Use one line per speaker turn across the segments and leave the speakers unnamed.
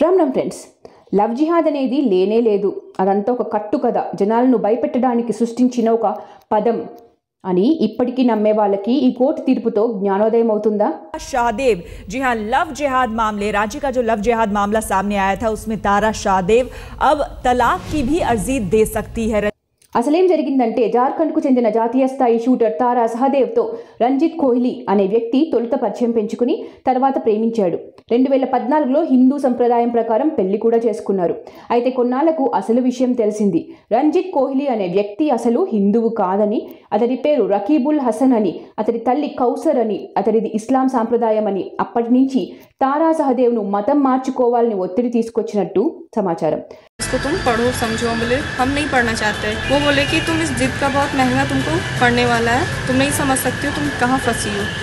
Ram Ram friends love jihad అనేది లేనే లేదు అదంతా ఒక కట్టు కథ జనాలను భయపెట్టడానికి సృష్టించిన ఒక పదం అని ఇప్పటికీ నమ్మే వాళ్ళకి ఈ కోర్టు తీర్పుతో జ్ఞానోదయం అవుతుందా
शाहदेव जी हाँ लव जिहाद मामले रांची का जो लव जिहाद मामला सामने आया था उसमें तारा शाहदेव अब तलाक की भी अर्जी दे सकती है
అసలేం జరిగిందంటే జార్ఖండ్కు చెందిన జాతీయ స్థాయి షూటర్ తారా సహదేవ్తో రంజిత్ కోహ్లీ అనే వ్యక్తి తొలుత పరిచయం పెంచుకుని తర్వాత ప్రేమించాడు రెండు వేల పద్నాలుగులో హిందూ సంప్రదాయం ప్రకారం పెళ్లి కూడా చేసుకున్నారు అయితే కొన్నాళ్లకు అసలు విషయం తెలిసింది రంజిత్ కోహ్లీ అనే వ్యక్తి అసలు హిందువు కాదని అతడి పేరు రకీబుల్ హసన్ అని అతడి తల్లి కౌసర్ అని అతడిది ఇస్లాం సాంప్రదాయం అని అప్పటి నుంచి తారా సహదేవ్ను మతం మార్చుకోవాలని ఒత్తిడి తీసుకొచ్చినట్టు సమాచారం
इसको तुम पढ़ो समझो बोले हम नहीं पढ़ना चाहते वो बोले कि तुम इस जिद का बहुत महंगा तुमको पढ़ने वाला है तुम नहीं समझ सकती हो तुम कहाँ फंसी हो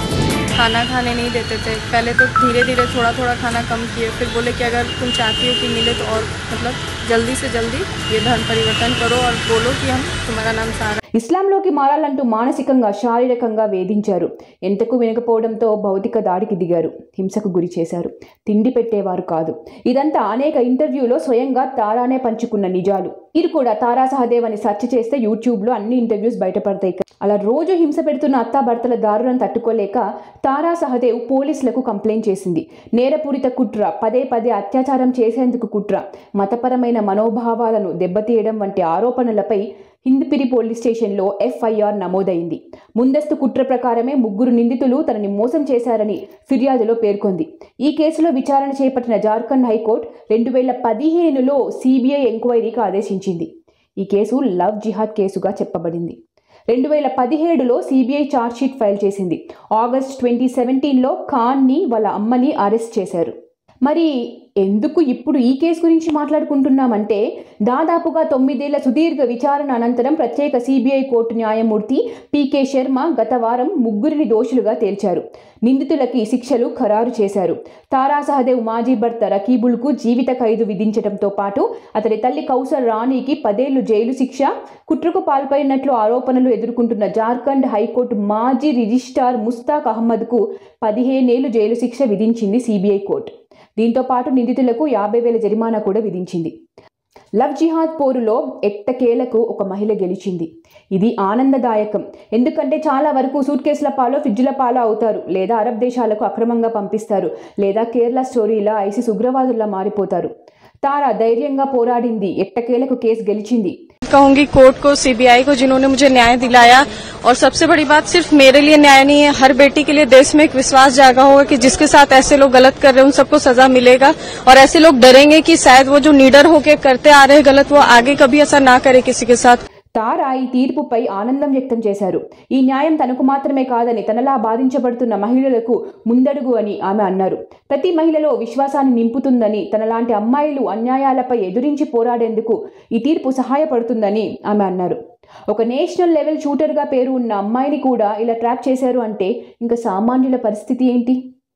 खाना खाने नहीं देते थे पहले तो धीरे धीरे थोड़ा थोड़ा खाना कम किए फिर बोले कि अगर तुम चाहती हो कि मिले तो और मतलब जल्दी से जल्दी ये धर्म परिवर्तन करो और बोलो कि हम तुम्हारा नाम सारा
ఇస్లాంలోకి మారాలంటూ మానసికంగా శారీరకంగా వేధించారు ఎంతకు వినకపోవడంతో భౌతిక దాడికి దిగారు హింసకు గురి చేశారు తిండి పెట్టేవారు కాదు ఇదంతా అనేక ఇంటర్వ్యూలో స్వయంగా తారానే పంచుకున్న నిజాలు ఇది కూడా తారా సహదేవ్ అని సెర్చ్ చేస్తే యూట్యూబ్లో అన్ని ఇంటర్వ్యూస్ బయటపడతాయి అలా రోజు హింస పెడుతున్న అత్తాభర్తల దారులను తట్టుకోలేక తారా సహదేవ్ పోలీసులకు కంప్లైంట్ చేసింది నేరపూరిత కుట్ర పదే పదే అత్యాచారం చేసేందుకు కుట్ర మతపరమైన మనోభావాలను దెబ్బతీయడం వంటి ఆరోపణలపై హిందపిరి పోలీస్ స్టేషన్లో ఎఫ్ఐఆర్ నమోదైంది ముందస్తు కుట్ర ప్రకారమే ముగ్గురు నిందితులు తనని మోసం చేశారని ఫిర్యాదులో పేర్కొంది ఈ కేసులో విచారణ చేపట్టిన జార్ఖండ్ హైకోర్టు రెండు వేల పదిహేనులో సిబిఐ ఎంక్వైరీకి ఆదేశించింది ఈ కేసు లవ్ జిహాద్ కేసుగా చెప్పబడింది రెండు వేల పదిహేడులో సిబిఐ ఛార్జ్షీట్ ఫైల్ చేసింది ఆగస్ట్ ట్వంటీ సెవెంటీన్లో ఖాన్ని వాళ్ళ అమ్మని అరెస్ట్ చేశారు మరి ఎందుకు ఇప్పుడు ఈ కేసు గురించి మాట్లాడుకుంటున్నామంటే దాదాపుగా తొమ్మిదేళ్ల సుదీర్ఘ విచారణ అనంతరం ప్రత్యేక సిబిఐ కోర్టు న్యాయమూర్తి పీకే శర్మ గత వారం ముగ్గురిని దోషులుగా తేల్చారు నిందితులకి శిక్షలు ఖరారు చేశారు తారా సహదేవ్ మాజీ భర్త రకీబుల్కు జీవిత ఖైదు విధించడంతో పాటు అతడి తల్లి కౌసర్ రాణికి పదేళ్లు జైలు శిక్ష కుట్రకు పాల్పడినట్లు ఆరోపణలు ఎదుర్కొంటున్న జార్ఖండ్ హైకోర్టు మాజీ రిజిస్ట్రార్ ముస్తాక్ అహ్మద్కు పదిహేనేళ్లు జైలు శిక్ష విధించింది సిబిఐ కోర్టు దీంతో పాటు నిందితులకు యాభై వేల జరిమానా కూడా విధించింది లవ్ జిహాద్ పోరులో ఎట్టకేలకు ఒక మహిళ గెలిచింది ఇది ఆనందదాయకం ఎందుకంటే చాలా వరకు సూట్ కేసుల పాలో ఫ్రిడ్జ్ల పాలో అవుతారు లేదా అరబ్ దేశాలకు అక్రమంగా పంపిస్తారు లేదా కేరళ స్టోరీలా ఐసిస్ ఉగ్రవాదుల్లా మారిపోతారు తారా ధైర్యంగా పోరాడింది ఎట్టకేలకు కేసు గెలిచింది
कहूंगी कोर्ट को सीबीआई को जिन्होंने मुझे न्याय दिलाया और सबसे बड़ी बात सिर्फ मेरे लिए न्याय नहीं है हर बेटी के लिए देश में एक विश्वास जागा होगा कि जिसके साथ ऐसे लोग गलत कर रहे हैं उन सबको सजा मिलेगा और ऐसे लोग डरेंगे कि शायद वो जो नीडर होके करते आ रहे हैं गलत वो आगे कभी ऐसा ना करे किसी के साथ
తారా ఈ తీర్పుపై ఆనందం వ్యక్తం చేశారు ఈ న్యాయం తనకు మాత్రమే కాదని తనలా బాధించబడుతున్న మహిళలకు ముందడుగు అని ఆమె అన్నారు ప్రతి మహిళలో విశ్వాసాన్ని నింపుతుందని తనలాంటి అమ్మాయిలు అన్యాయాలపై ఎదురించి పోరాడేందుకు ఈ తీర్పు సహాయపడుతుందని ఆమె అన్నారు ఒక నేషనల్ లెవెల్ షూటర్గా పేరు ఉన్న అమ్మాయిని కూడా ఇలా ట్రాప్ చేశారు అంటే ఇంకా సామాన్యుల పరిస్థితి ఏంటి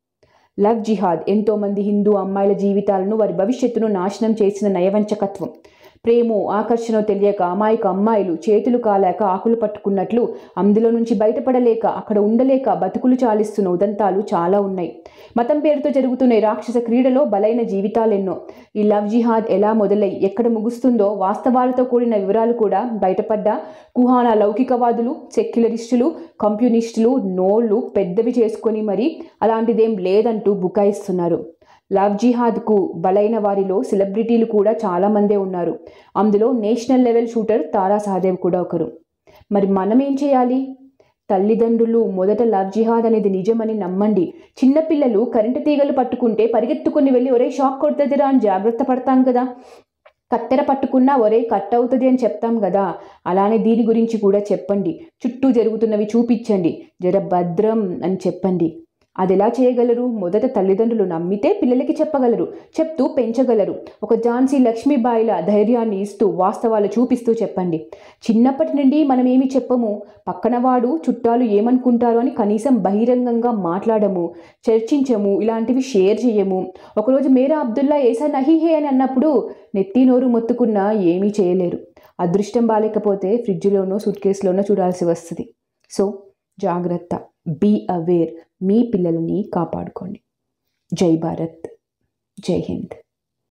లవ్ జిహాద్ ఎంతోమంది హిందూ అమ్మాయిల జీవితాలను వారి భవిష్యత్తును నాశనం చేసిన నయవంచకత్వం ప్రేమో ఆకర్షణ తెలియక అమాయక అమ్మాయిలు చేతులు కాలేక ఆకులు పట్టుకున్నట్లు అందులో నుంచి బయటపడలేక అక్కడ ఉండలేక బతుకులు చాలిస్తున్న ఉదంతాలు చాలా ఉన్నాయి మతం పేరుతో జరుగుతున్న ఈ రాక్షస క్రీడలో బలైన జీవితాలెన్నో ఈ లవ్ జిహాద్ ఎలా మొదలై ఎక్కడ ముగుస్తుందో వాస్తవాలతో కూడిన వివరాలు కూడా బయటపడ్డ కుహానా లౌకికవాదులు సెక్యులరిస్టులు కంప్యూనిస్టులు నోళ్లు పెద్దవి చేసుకొని మరి అలాంటిదేం లేదంటూ బుకాయిస్తున్నారు లవ్ జిహాద్కు బలైన వారిలో సెలబ్రిటీలు కూడా చాలామందే ఉన్నారు అందులో national level shooter Tara Sahdev కూడా ఒకరు మరి మనం ఏం చేయాలి తల్లిదండ్రులు మొదట లవ్ జిహాద్ అనేది నిజమని నమ్మండి చిన్నపిల్లలు కరెంటు తీగలు పట్టుకుంటే పరిగెత్తుకుని వెళ్ళి ఒరే షాక్ కొడుతుందిరా అని జాగ్రత్త పడతాం కదా కత్తెర పట్టుకున్నా ఒరే కట్ అవుతుంది అని చెప్తాం కదా అలానే దీని గురించి కూడా చెప్పండి చుట్టూ జరుగుతున్నవి చూపించండి జర భద్రం అని చెప్పండి అది ఎలా చేయగలరు మొదట తల్లిదండ్రులు నమ్మితే పిల్లలకి చెప్పగలరు చెప్తూ పెంచగలరు ఒక ఝాన్సీ లక్ష్మీబాయిల ధైర్యాన్ని ఇస్తూ వాస్తవాలు చూపిస్తూ చెప్పండి చిన్నప్పటి నుండి మనం ఏమి చెప్పము పక్కనవాడు చుట్టాలు ఏమనుకుంటారు అని కనీసం బహిరంగంగా మాట్లాడము చర్చించము ఇలాంటివి షేర్ చేయము ఒకరోజు మేరా అబ్దుల్లా ఏసా నహీహే అని అన్నప్పుడు నెత్తి నోరు మొత్తుకున్నా ఏమీ చేయలేరు అదృష్టం బాలేకపోతే ఫ్రిడ్జ్లోనో సూట్ కేసులోనో చూడాల్సి వస్తుంది సో జాగ్రత్త బీ అవేర్ మీ పిల్లలని కాపాడుకోండి జై భారత్ జై హింద్